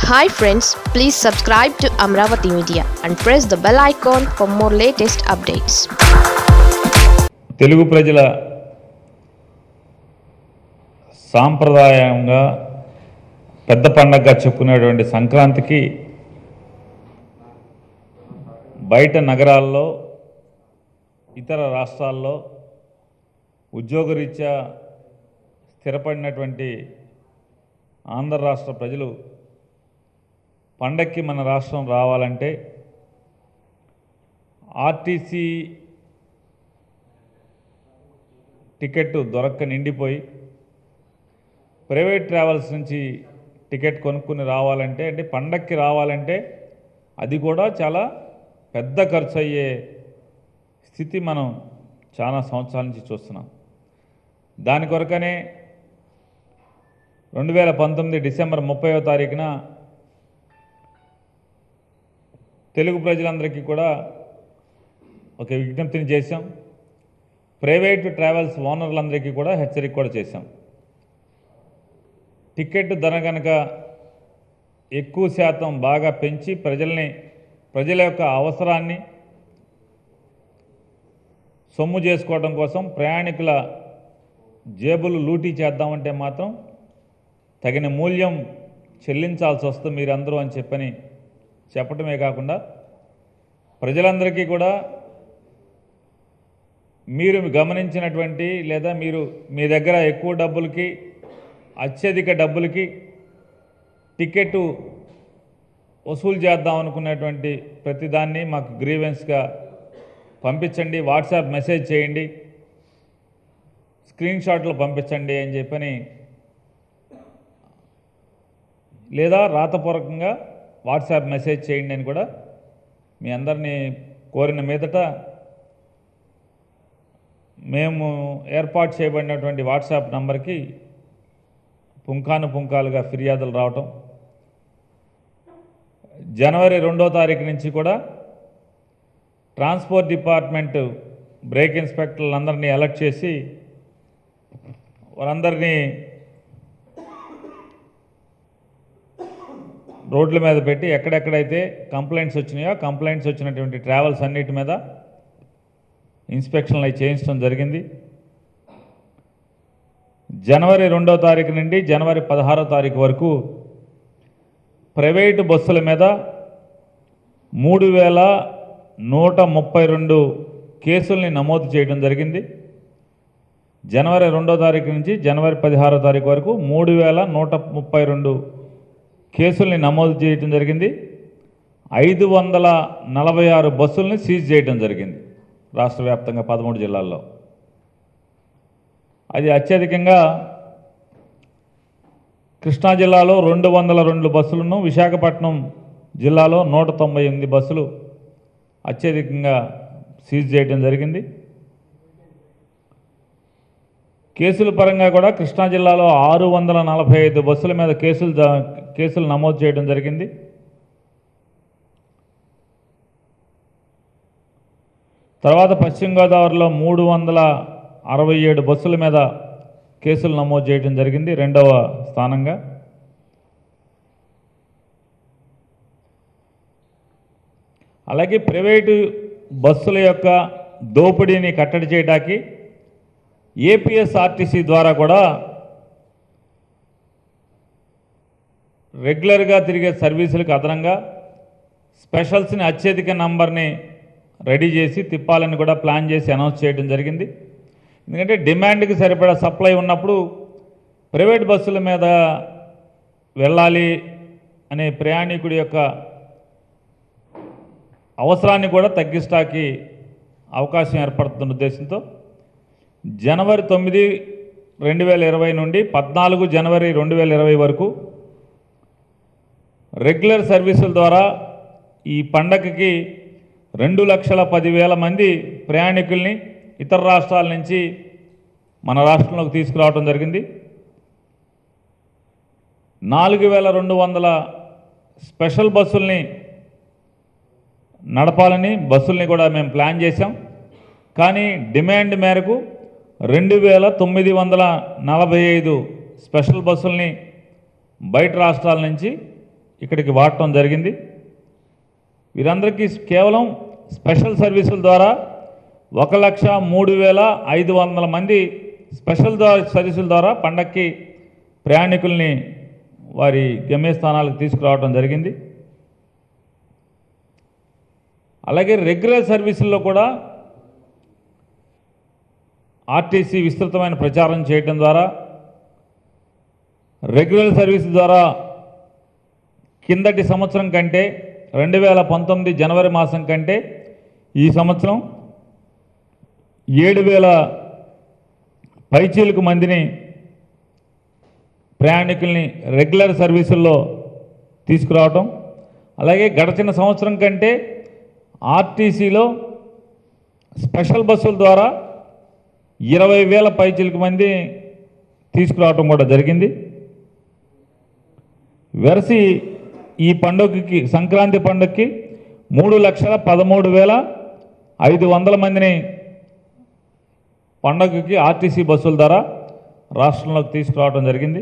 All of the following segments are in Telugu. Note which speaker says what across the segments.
Speaker 1: hi friends please subscribe to Amaravati media and press the bell icon for more latest updates
Speaker 2: Telugu ప్రజల సాంప్రదాయంగా పెద్ద పండగగా చెప్పుకునేటువంటి సంక్రాంతికి బయట నగరాల్లో ఇతర రాష్ట్రాల్లో ఉద్యోగరీత్యా స్థిరపడినటువంటి ఆంధ్ర రాష్ట్ర ప్రజలు పండక్కి మన రాష్ట్రం రావాలంటే ఆర్టీసీ టికెట్ దొరక్క నిండిపోయి ప్రైవేట్ ట్రావెల్స్ నుంచి టికెట్ కొనుక్కుని రావాలంటే అంటే పండక్కి రావాలంటే అది కూడా చాలా పెద్ద ఖర్చు అయ్యే స్థితి మనం చాలా సంవత్సరాల నుంచి చూస్తున్నాం దాని కొరకనే రెండు వేల పంతొమ్మిది డిసెంబర్ ముప్పైవ తారీఖున తెలుగు ప్రజలందరికీ కూడా ఒక విజ్ఞప్తిని చేశాం ప్రైవేటు ట్రావెల్స్ ఓనర్లందరికీ కూడా హెచ్చరిక కూడా చేశాం టికెట్ ధర కనుక ఎక్కువ శాతం బాగా పెంచి ప్రజల్ని ప్రజల యొక్క అవసరాన్ని సొమ్ము చేసుకోవడం కోసం ప్రయాణికుల జేబులు లూటీ చేద్దామంటే మాత్రం తగిన మూల్యం చెల్లించాల్సి వస్తుంది మీరందరూ అని చెప్పని చెప్పటమే కాకుండా ప్రజలందరికీ కూడా మీరు గమనించినటువంటి లేదా మీరు మీ దగ్గర ఎక్కువ డబ్బులకి అత్యధిక డబ్బులకి టికెట్ వసూలు చేద్దాం అనుకునేటువంటి ప్రతిదాన్ని మాకు గ్రీవెన్స్గా పంపించండి వాట్సాప్ మెసేజ్ చేయండి స్క్రీన్ షాట్లు పంపించండి అని చెప్పని లేదా రాతపూర్వకంగా వాట్సాప్ మెసేజ్ చేయండి అని కూడా మీ అందరినీ కోరిన మీదట మేము ఏర్పాటు చేయబడినటువంటి వాట్సాప్ నంబర్కి పుంఖాను పుంఖాలుగా ఫిర్యాదులు రావటం జనవరి రెండో తారీఖు నుంచి కూడా ట్రాన్స్పోర్ట్ డిపార్ట్మెంట్ బ్రేక్ ఇన్స్పెక్టర్లందరినీ అలర్ట్ చేసి వారందరినీ రోడ్ల మీద పెట్టి ఎక్కడెక్కడైతే కంప్లైంట్స్ వచ్చినాయో కంప్లైంట్స్ వచ్చినటువంటి ట్రావెల్స్ అన్నిటి మీద ఇన్స్పెక్షన్లు అవి చేయించడం జరిగింది జనవరి రెండో తారీఖు నుండి జనవరి పదహారో తారీఖు వరకు ప్రైవేటు బస్సుల మీద మూడు వేల నూట ముప్పై రెండు కేసుల్ని నమోదు చేయడం జరిగింది జనవరి రెండో తారీఖు నుంచి జనవరి పదిహారో తారీఖు వరకు మూడు వేల నూట ముప్పై రెండు కేసుల్ని నమోదు చేయడం జరిగింది ఐదు వందల నలభై ఆరు బస్సుల్ని సీజ్ చేయడం జరిగింది రాష్ట్ర వ్యాప్తంగా పదమూడు జిల్లాల్లో అది అత్యధికంగా కృష్ణా జిల్లాలో రెండు వందల రెండు బస్సులను విశాఖపట్నం జిల్లాలో నూట తొంభై ఎనిమిది బస్సులు అత్యధికంగా సీజ్ చేయడం జరిగింది కేసుల పరంగా కూడా కృష్ణా జిల్లాలో ఆరు వందల నలభై ఐదు బస్సుల మీద కేసులు జ- కేసులు నమోదు చేయడం జరిగింది తర్వాత పశ్చిమ గోదావరిలో మూడు వందల అరవై ఏడు బస్సుల మీద కేసులు నమోదు చేయడం జరిగింది రెండవ స్థానంగా అలాగే ప్రైవేటు బస్సుల యొక్క దోపిడీని కట్టడి చేయడానికి ఏపీఎస్ఆర్టీసీ ద్వారా కూడా రెగ్యులర్గా తిరిగే సర్వీసులకు అదనంగా స్పెషల్స్ని అత్యధిక నంబర్ని రెడీ చేసి తిప్పాలని కూడా ప్లాన్ చేసి అనౌన్స్ చేయడం జరిగింది ఎందుకంటే డిమాండ్కి సరిపడా సప్లై ఉన్నప్పుడు ప్రైవేట్ బస్సుల మీద వెళ్ళాలి అనే ప్రయాణికుడి యొక్క అవసరాన్ని కూడా తగ్గిస్తాకి అవకాశం ఏర్పడుతున్న ఉద్దేశంతో జనవరి తొమ్మిది రెండు వేల ఇరవై నుండి పద్నాలుగు జనవరి రెండు వేల ఇరవై వరకు రెగ్యులర్ సర్వీసుల ద్వారా ఈ పండగకి రెండు లక్షల పదివేల మంది ప్రయాణికుల్ని ఇతర రాష్ట్రాల నుంచి మన రాష్ట్రంలోకి తీసుకురావడం జరిగింది నాలుగు వేల రెండు వందల స్పెషల్ బస్సుల్ని నడపాలని బస్సుల్ని కూడా మేము ప్లాన్ చేశాం కానీ డిమాండ్ మేరకు రెండు వేల తొమ్మిది వందల నలభై ఐదు స్పెషల్ బస్సుల్ని బయట రాష్ట్రాల నుంచి ఇక్కడికి వాడటం జరిగింది వీరందరికీ కేవలం స్పెషల్ సర్వీసుల ద్వారా ఒక లక్ష మూడు వేల ఐదు వందల మంది స్పెషల్ ద్వారా సర్వీసుల ద్వారా పండక్కి ప్రయాణికుల్ని వారి గమ్యస్థానాలకు తీసుకురావడం జరిగింది అలాగే రెగ్యులర్ సర్వీసుల్లో కూడా ఆర్టీసీ విస్తృతమైన ప్రచారం చేయడం ద్వారా రెగ్యులర్ సర్వీస్ ద్వారా కిందటి సంవత్సరం కంటే రెండు వేల పంతొమ్మిది జనవరి మాసం కంటే ఈ సంవత్సరం ఏడు వేల పైచీలకు మందిని ప్రయాణికుల్ని రెగ్యులర్ సర్వీసుల్లో తీసుకురావటం అలాగే గడిచిన సంవత్సరం కంటే ఆర్టీసీలో స్పెషల్ బస్సుల ద్వారా ఇరవై వేల పైచీలకు మంది తీసుకురావటం కూడా జరిగింది వెరసి ఈ పండుగకి సంక్రాంతి పండుగకి మూడు లక్షల పదమూడు వేల ఐదు వందల మందిని పండుగకి ఆర్టీసీ బస్సుల ద్వారా రాష్ట్రంలోకి తీసుకురావడం జరిగింది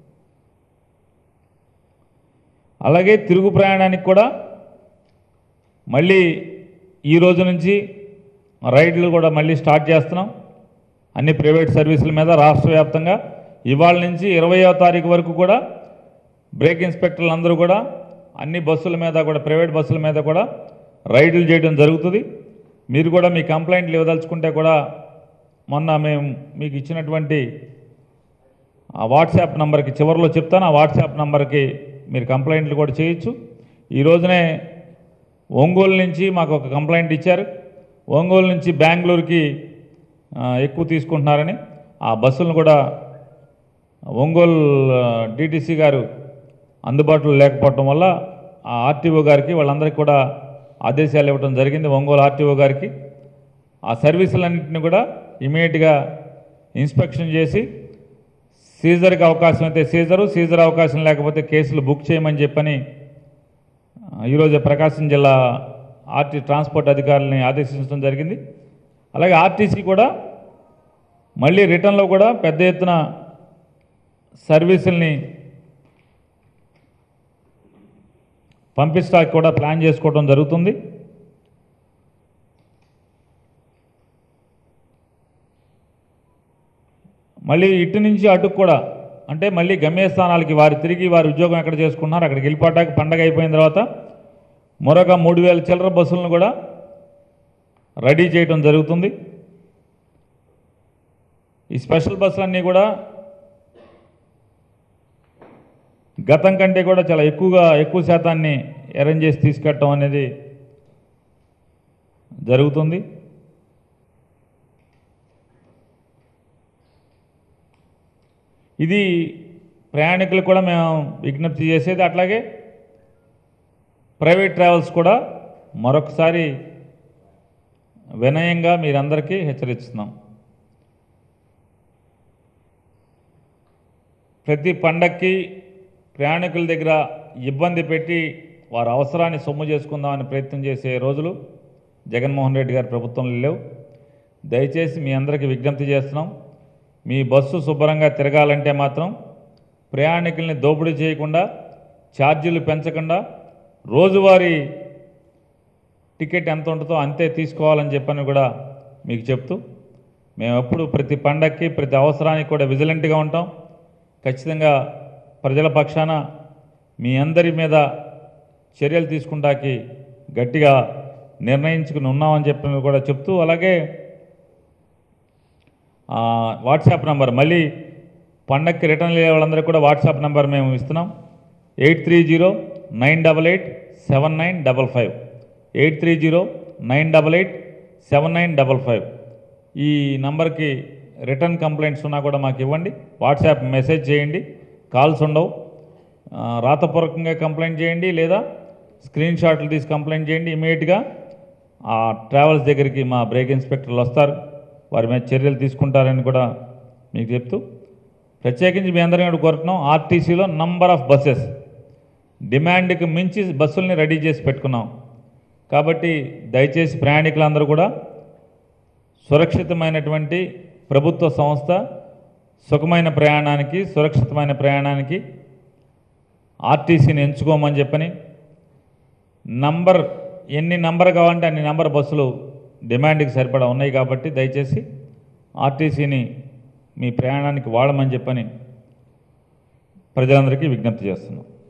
Speaker 2: అలాగే తిరుగు ప్రయాణానికి కూడా మళ్ళీ ఈ రోజు నుంచి రైడ్లు కూడా మళ్ళీ స్టార్ట్ చేస్తున్నాం అన్ని ప్రైవేట్ సర్వీసుల మీద రాష్ట్ర వ్యాప్తంగా ఇవాళ నుంచి ఇరవయో తారీఖు వరకు కూడా బ్రేక్ ఇన్స్పెక్టర్లు అందరూ కూడా అన్ని బస్సుల మీద కూడా ప్రైవేట్ బస్సుల మీద కూడా రైడ్లు చేయడం జరుగుతుంది మీరు కూడా మీ కంప్లైంట్లు ఇవ్వదలుచుకుంటే కూడా మొన్న మేము మీకు ఇచ్చినటువంటి ఆ వాట్సాప్ నంబర్కి చివరిలో చెప్తాను ఆ వాట్సాప్ నంబర్కి మీరు కంప్లైంట్లు కూడా చేయొచ్చు ఈ రోజునే ఒంగోలు నుంచి మాకు ఒక కంప్లైంట్ ఇచ్చారు ఒంగోలు నుంచి బెంగళూరుకి ఆ, ఎక్కువ తీసుకుంటున్నారని ఆ బస్సులను కూడా ఒంగోలు డిటిసి గారు అందుబాటులో లేకపోవటం వల్ల ఆ ఆర్టీఓ గారికి వాళ్ళందరికీ కూడా ఆదేశాలు ఇవ్వడం జరిగింది ఒంగోలు ఆర్టీఓ గారికి ఆ సర్వీసులన్నింటినీ కూడా ఇమీడియట్గా ఇన్స్పెక్షన్ చేసి సీజర్కి అవకాశం అయితే సీజరు సీజర్ అవకాశం లేకపోతే కేసులు బుక్ చేయమని చెప్పని ఆ, ఈరోజు ప్రకాశం జిల్లా ఆర్టీ ట్రాన్స్పోర్ట్ అధికారులని ఆదేశించడం జరిగింది అలాగే ఆర్టీసీ కూడా మళ్ళీ రిటర్న్లో కూడా పెద్ద ఎత్తున సర్వీసుల్ని పంపించడానికి కూడా ప్లాన్ చేసుకోవడం జరుగుతుంది మళ్ళీ ఇటు నుంచి అటుకు కూడా అంటే మళ్ళీ గమ్యస్థానాలకి వారు తిరిగి వారి ఉద్యోగం ఎక్కడ చేసుకున్నారు అక్కడికి వెళ్ళిపోవటానికి పండగ అయిపోయిన తర్వాత మరొక మూడు వేల చిల్లర బస్సులను కూడా రెడీ చేయడం జరుగుతుంది ఈ స్పెషల్ బస్సులన్నీ కూడా గతం కంటే కూడా చాలా ఎక్కువగా ఎక్కువ శాతాన్ని అరేంజ్ చేసి తీసుకెళ్ళటం అనేది జరుగుతుంది ఇది ప్రయాణికులకు కూడా మేము విజ్ఞప్తి చేసేది అట్లాగే ప్రైవేట్ ట్రావెల్స్ కూడా మరొకసారి వినయంగా మీరందరికీ హెచ్చరిస్తున్నాం ప్రతి పండక్కి ప్రయాణికుల దగ్గర ఇబ్బంది పెట్టి వారి అవసరాన్ని సొమ్ము చేసుకుందామని ప్రయత్నం చేసే రోజులు జగన్మోహన్ రెడ్డి గారి ప్రభుత్వంలో లేవు దయచేసి మీ అందరికీ విజ్ఞప్తి చేస్తున్నాం మీ బస్సు శుభ్రంగా తిరగాలంటే మాత్రం ప్రయాణికుల్ని దోపిడీ చేయకుండా ఛార్జీలు పెంచకుండా రోజువారీ టికెట్ ఎంత ఉంటుందో అంతే తీసుకోవాలని చెప్పని కూడా మీకు చెప్తూ మేము ఎప్పుడు ప్రతి పండక్కి ప్రతి అవసరానికి కూడా విజిలెంట్గా ఉంటాం ఖచ్చితంగా ప్రజల పక్షాన మీ అందరి మీద చర్యలు తీసుకుంటాకి గట్టిగా నిర్ణయించుకుని ఉన్నామని చెప్పి కూడా చెప్తూ అలాగే ఆ, వాట్సాప్ నంబర్ మళ్ళీ పండక్కి రిటర్న్ అయ్యే వాళ్ళందరికీ కూడా వాట్సాప్ నంబర్ మేము ఇస్తున్నాం eight three zero nine double eight seven nine double five eight three zero nine double eight seven nine double five ఈ నంబర్కి రిటర్న్ కంప్లైంట్స్ ఉన్నా కూడా మాకు ఇవ్వండి వాట్సాప్ మెసేజ్ చేయండి కాల్స్ ఉండవు ఆ, రాతపూర్వకంగా కంప్లైంట్ చేయండి లేదా స్క్రీన్ షాట్లు తీసి కంప్లైంట్ చేయండి ఇమీడియట్గా ఆ ట్రావెల్స్ దగ్గరికి మా బ్రేక్ ఇన్స్పెక్టర్లు వస్తారు వారి మీద చర్యలు తీసుకుంటారని కూడా మీకు చెప్తూ ప్రత్యేకించి మీ అందరినీ కూడా కోరుతున్నాం ఆర్టీసీలో నంబర్ ఆఫ్ బస్సెస్ డిమాండ్కి మించి బస్సుల్ని రెడీ చేసి పెట్టుకున్నాం కాబట్టి దయచేసి ప్రయాణికులందరూ కూడా సురక్షితమైనటువంటి ప్రభుత్వ సంస్థ సుఖమైన ప్రయాణానికి సురక్షితమైన ప్రయాణానికి ఆర్టీసీని ఎంచుకోమని చెప్పని నంబర్ ఎన్ని నంబర్ కావాలంటే అన్ని నంబర్ బస్సులు డిమాండ్కి సరిపడా ఉన్నాయి కాబట్టి దయచేసి ఆర్టీసీని మీ ప్రయాణానికి వాడమని చెప్పని ప్రజలందరికీ విజ్ఞప్తి చేస్తున్నాం